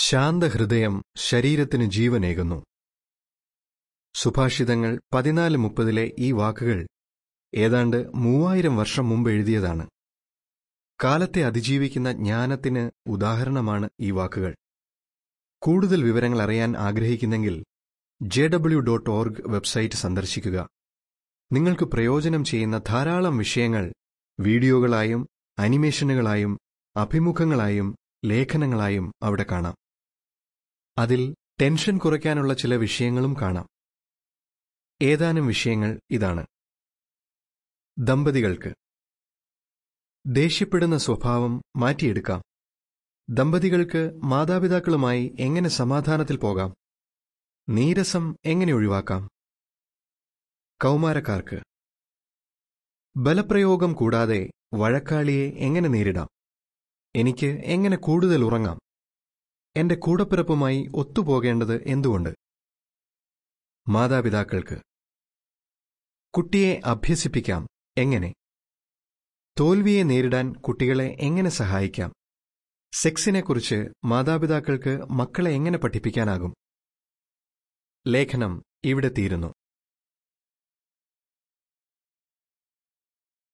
ശാന്തഹൃദയം ശരീരത്തിന് ജീവനേകുന്നു സുഭാഷിതങ്ങൾ പതിനാല് മുപ്പതിലെ ഈ വാക്കുകൾ ഏതാണ്ട് മൂവായിരം വർഷം മുമ്പ് എഴുതിയതാണ് കാലത്തെ അതിജീവിക്കുന്ന ജ്ഞാനത്തിന് ഉദാഹരണമാണ് ഈ വാക്കുകൾ കൂടുതൽ വിവരങ്ങൾ അറിയാൻ ആഗ്രഹിക്കുന്നെങ്കിൽ J W dot org website സന്ദർശിക്കുക നിങ്ങൾക്ക് പ്രയോജനം ചെയ്യുന്ന ധാരാളം വിഷയങ്ങൾ വീഡിയോകളായും അനിമേഷനുകളായും അഭിമുഖങ്ങളായും ലേഖനങ്ങളായും അവിടെ കാണാം അതിൽ ടെൻഷൻ കുറയ്ക്കാനുള്ള ചില വിഷയങ്ങളും കാണാം ഏതാനും വിഷയങ്ങൾ ഇതാണ് ദമ്പതികൾക്ക് ദേഷ്യപ്പെടുന്ന സ്വഭാവം മാറ്റിയെടുക്കാം ദമ്പതികൾക്ക് മാതാപിതാക്കളുമായി എങ്ങനെ സമാധാനത്തിൽ പോകാം നീരസം എങ്ങനെ ഒഴിവാക്കാം കൗമാരക്കാർക്ക് ബലപ്രയോഗം കൂടാതെ വഴക്കാളിയെ എങ്ങനെ നേരിടാം എനിക്ക് എങ്ങനെ കൂടുതൽ ഉറങ്ങാം എന്റെ കൂടപ്പിറപ്പുമായി ഒത്തുപോകേണ്ടത് എന്തുകൊണ്ട് മാതാപിതാക്കൾക്ക് കുട്ടിയെ അഭ്യസിപ്പിക്കാം എങ്ങനെ തോൽവിയെ നേരിടാൻ കുട്ടികളെ എങ്ങനെ സഹായിക്കാം സെക്സിനെക്കുറിച്ച് മാതാപിതാക്കൾക്ക് മക്കളെ എങ്ങനെ പഠിപ്പിക്കാനാകും ലേഖനം ഇവിടെ തീരുന്നു